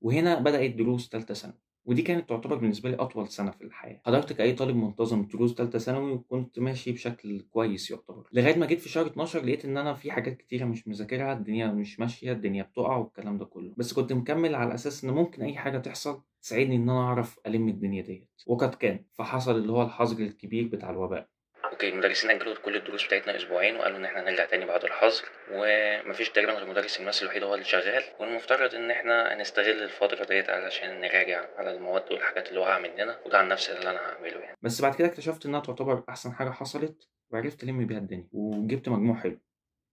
وهنا بدأت دروس تالتة ثانوي ودي كانت تعتبر بالنسبة لي أطول سنة في الحياة حضرت كأي طالب منتظم دروس تالتة ثانوي وكنت ماشي بشكل كويس يعتبر لغاية ما جيت في شهر 12 لقيت إن أنا في حاجات كتيرة مش مذاكرها الدنيا مش ماشية الدنيا بتقع والكلام ده كله بس كنت مكمل على أساس إن ممكن أي حاجة تحصل تساعدني إن أنا أعرف ألم الدنيا ديت وقد كان فحصل اللي هو الحظر الكبير بتاع الوباء اوكي المدرسين اجلوا كل الدروس بتاعتنا اسبوعين وقالوا ان احنا هنرجع تاني بعد الحظر ومفيش تقريبا غير مدرس الماس الوحيد هو اللي شغال والمفترض ان احنا هنستغل الفتره ديت علشان نراجع على المواد والحاجات اللي وقع مننا وده عن نفسي اللي انا هعمله يعني بس بعد كده اكتشفت انها تعتبر احسن حاجه حصلت وعرفت الم بيها الدنيا وجبت مجموع حلو